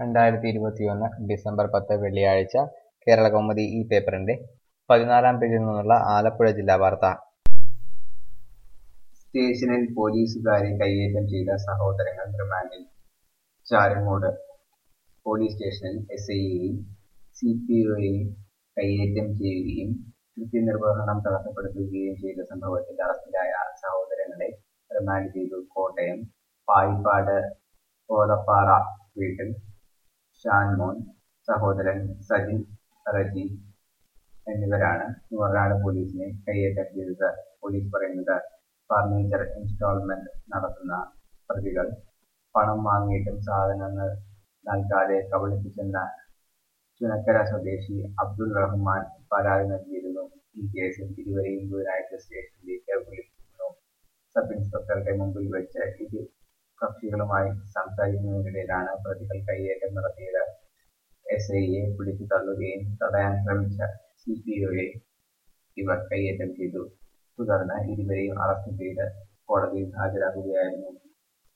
രണ്ടായിരത്തി ഇരുപത്തിയൊന്ന് ഡിസംബർ പത്ത് വെള്ളിയാഴ്ച കേരളകൗമുദി ഈ പേപ്പറിന്റെ പതിനാലാം പേജിൽ നിന്നുള്ള ആലപ്പുഴ ജില്ലാ വാർത്ത സ്റ്റേഷനിൽ പോലീസുകാരെ കയ്യേറ്റം ചെയ്ത സഹോദരങ്ങൾ റിമാൻഡിൽ ചാരങ്ങോട് പോലീസ് സ്റ്റേഷനിൽ എസ് ഐയെയും സി പി ഒയെയും കയ്യേറ്റം ചെയ്യുകയും കൃത്യനിർവഹണം തടസ്സപ്പെടുത്തുകയും ചെയ്ത സംഭവത്തിൽ അറസ്റ്റിലായ സഹോദരങ്ങളെ റിമാൻഡ് ചെയ്തു കോട്ടയം പായിപ്പാട് കോതപ്പാറ വീട്ടിൽ ഷാൻമോൻ സഹോദരൻ സജിൻ റജി എന്നിവരാണ് നൂറനാട് പോലീസിനെ കയ്യേറ്റം ചെയ്തത് പോലീസ് പറയുന്നത് ഫർണിച്ചർ ഇൻസ്റ്റാൾമെന്റ് നടത്തുന്ന പ്രതികൾ പണം വാങ്ങിയിട്ടും സാധനങ്ങൾ നൽകാതെ കബളിപ്പിച്ചെന്ന ചുനക്കര സ്വദേശി അബ്ദുൾ റഹ്മാൻ പരാതി നൽകിയിരുന്നു ഈ കേസിൽ ഇരുവരെയും ബുധനാഴ്ച സ്റ്റേഷനിലേക്ക് വിളിച്ചിരുന്നു സബ് ഇൻസ്പെക്ടറുടെ മുമ്പിൽ വെച്ച് ഇരു കക്ഷികളുമായി സംസാരിക്കുന്നതിനിടയിലാണ് പ്രതികൾ കയ്യേറ്റം നടത്തിയത് എസ് ഐയെ പിടിച്ചു തള്ളുകയും തടയാൻ ശ്രമിച്ച സി പി ഒയെ ഇവർ കയ്യേറ്റം ചെയ്തു തുടർന്ന് ഇരുവരെയും അറസ്റ്റ് ചെയ്ത് കോടതിയിൽ ഹാജരാക്കുകയായിരുന്നു